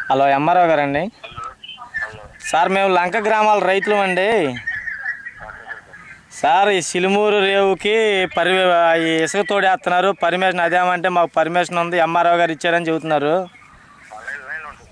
Hello MRO గారండి sir మేము లంక గ్రామాల రైతులు అండి సార్ ఈ సిలుమూరు రేవుకి పరి ఈ ఇసుక తోడేస్తున్నారు పర్మిషన్ అదేమంటే మాకు పర్మిషన్ ఉంది ఎంఆర్ఓ గారు ఇచ్చారని చెబుతున్నారు లైన్ లైన్లో ఉంటుంది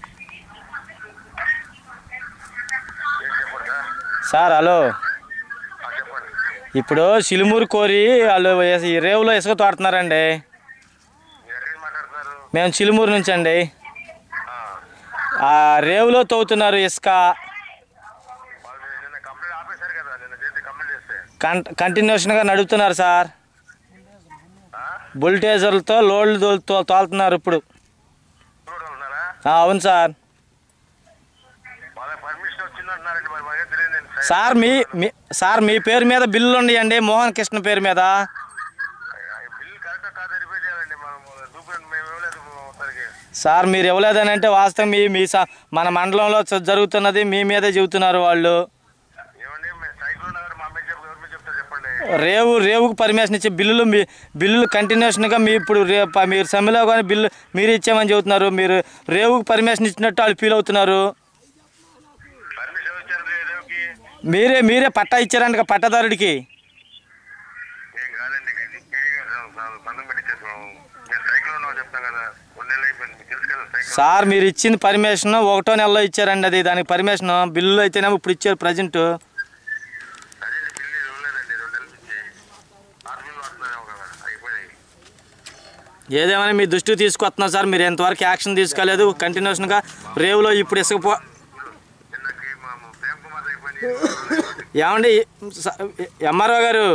సార్ ఏం చెప్పండి సార్ సార్ హలో ఆ, చెప్పండి ఇప్పుడు సిలుమూరు కోరి వాళ్ళు ఇస- ఈ రేవులో ఇసుక తోడుతున్నారండి మీరు ఎక్కడికి మాట్లాడుతున్నారు మేము చిలుమూరు నుంచి అండి ఆ, ఆ రేవులో తవ్వుతున్నారు ఇసుక వాళ్ళు నిన్న కంప్లైంట్ ఆపేశారు కదా నిన్న చేసి కంప్లైంట్ చేస్తే కం కంటిన్యూషన్గా నడుపుతున్నారు సార్ ఆ? బుల్టేజర్లతో లోడ్లు తో- తో- తోలుతున్నారు ఇప్పుడు చూడడం ఉన్నారా ఆ, అవును సార్ వాళ్ళకి పర్మిషన్ వచ్చిందంటున్నారండి మరి మాకే తెలియదు నేను సైన్ సార్ మీ మీ సార్ మీ పేరు మీద బిల్లులు ఉన్నాయండి మోహన్ కృష్ణ పేరు మీద బిల్ కరెక్ట్ కాదు వెరిఫై చేయాలండి మనం డూప్లికేట్ మేము ఇవ్వలేదు మొత్తానికి సార్ మీరు ఇవ్వలేదని అంటే వాస్తవం మీ మీ సా మన మండలంలో జ- జరుగుతున్నది మీ మీదే చెబుతున్నారు వాళ్ళు ఏమండి మేము సైకిల్ ఉన్నా కానీ మా మీద చెప్పు ఎవరి మీద చెప్తారు చెప్పండి రేవు రేవుకు పర్మిషన్ ఇచ్చే బిల్లులు మీ బిల్లులు కంటిన్యూషన్గా మీ ఇప్పుడు రేపు మీరు సమ్మెలో కానీ బిల్లు మీరు ఇచ్చామని చెబుతున్నారు మీరు రేవుకు పర్మిషన్ ఇచ్చినట్టు వాళ్ళు ఫీల్ అవుతున్నారు పర్మిషన్ వచ్చారు రేవుకి మీరే మీరే పట్టా ఇచ్చారంట పట్టదారుడికి ఏం కాదండి సంతం పెట్టించేసాం మేము సైకిల్ ఉన్నామని చెప్తాం కదా కొన్ని నెలలు అయిపోయింది మీకు తెలుసు కదా సైకిల్ సార్ మీరు ఇచ్చింది పర్మిషన్ ఒకటో నెలలో ఇచ్చారండి అది దానికి పర్మిషన్ బిల్లు అయితేనేమో ఇప్పుడు ఇచ్చారు ప్రజెంట్ అదే బిల్లు ఇవ్వలేదండి రెండు నెలల నుంచి ఆరు బిల్లు వస్తున్నారేమో కదా అయిపోయాయి ఏదేమైనా మీ దృష్టికి తీసుకొస్తున్నాం సార్ మీరు ఎంతవరకు యాక్షన్ తీసుకోలేదు కంటిన్యూషన్గా రేవులో ఇప్పుడు ఇసుకపో నిన్నకి మా ప్రేమ్ కుమార్ అయిపోయింది ఏమండి ఎంఆర్ఓ గారు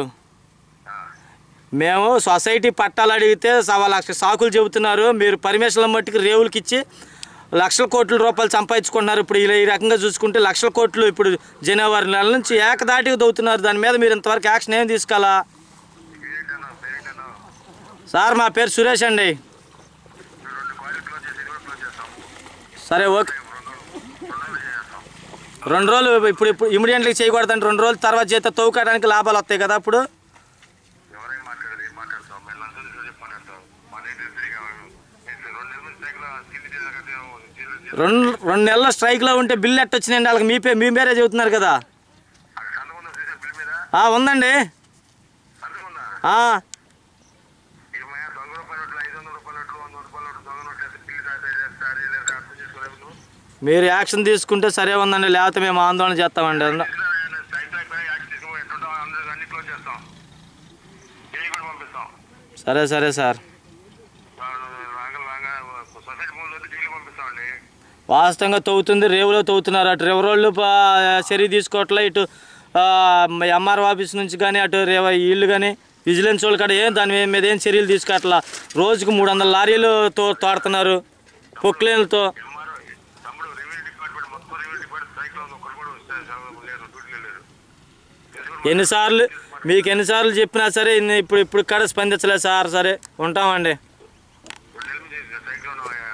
మేము సొసైటీ పట్టాలు అడిగితే సవా లక్ష సాకులు చెబుతున్నారు మీరు పర్మిషన్ల మట్టుకు రేవులకి ఇచ్చి లక్షల కోట్ల రూపాయలు సంపాదించుకుంటున్నారు ఇప్పుడు ఇలా ఈ రకంగా చూసుకుంటే లక్షల కోట్లు ఇప్పుడు జనవరి నెల నుంచి ఏకదాటిగా దవుతున్నారు దాని మీద మీరు ఇంతవరకు యాక్షన్ ఏం తీసుకోవాలా పేరేంటన్నా పేరేంటన్నా సార్ మా పేరు సురేష్ అండి మీరు రెండు క్వాలిటీ క్లోజ్ చేసి ఇది కూడా క్లోజ్ చేస్తాము సరే ఓకే రెండు రోజులు రెండు రోజులు చేస్తాం రెండు రోజులు ఇప్పుడు ఇప్పుడు ఇమీడియట్గా చేయకూడదండి రెండు రోజుల తర్వాత చేస్తే తవ్వుకోవడానికి లాభాలు వస్తాయి కదా అప్పుడు ఎవరైనా మాట్లాడదు ఏం మాట్లాడతాం మేము లంచం తీసుకొని చెప్పి మాట్లాడతాం మా నేటి తిరిగి రెండు నెలల నుంచి సైకిల్ కింది చేసాక రెండు రెండు నెలల స్ట్రైక్లో ఉంటే బిల్లు ఎట్టొచ్చినాయండి వాళ్ళకి మీ పే మీ పేరే చెబుతున్నారు కదా అక్కడ సంతకం ఉందా చూసే బిల్ మీద ఆ, ఉందండి సంతకం ఉందా ఆ, ఏమయ్యా దొంగ రూపాయల నోట్లు ఐదు వందల రూపాయల నోట్లు వంద రూపాయల నోట్లు దొంగ నోట్లు వేస్తే బిల్లు తాత చేస్తారు లేదా అర్థం చేసుకోలేవు నువ్వు మీరు యాక్షన్ తీసుకుంటే సరే ఉందండి లేకపోతే మేము ఆందోళన చేస్తామండి సైట్ ట్రాక్ యాక్ట్ తీసుకుని ఎట్లుంటాం అందరూ అన్ని క్లోజ్ చేస్తాం ఏ కూడా పంపిస్తాం సరే సరే సార్ వాళ్ళు రాగా రాగా సొసైటీ ముందు వస్తే జైలు పంపిస్తామండి వాస్తవంగా తవ్వుతుంది రేవులో తవ్వుతున్నారు అటు రివరోళ్ళు చర్య తీసుకోవట్లే ఇటు ఎంఆర్ ఆఫీస్ నుంచి కానీ అటు రేవ వీళ్ళు కానీ విజిలెన్స్ వాళ్ళు కాడ ఏం దాని మీద ఏం చర్యలు తీసుకోవట్లా రోజుకు మూడు వందల లారీలు తో తోడుతున్నారు పొక్లేన్లతో ఎంఆర్ఓ తమ్ముడు రెవెన్యూ డిపార్ట్మెంట్ మొత్తం రెవెన్యూ డిపార్ట్మెంట్ సైకిల్ ఉంది ఒకరు కూడా వస్తే లేరు డ్యూటీలో లేరు తెలుసుకుని ఎన్నిసార్లు మీకు ఎన్నిసార్లు చెప్పినా సరే ఇన్ని- ఇప్పుడు ఇప్పుడు కాడ స్పందించలేదు సార్ సరే ఉంటామండి రెండు నెలల నుంచి సైకిల్ ఉన్నాం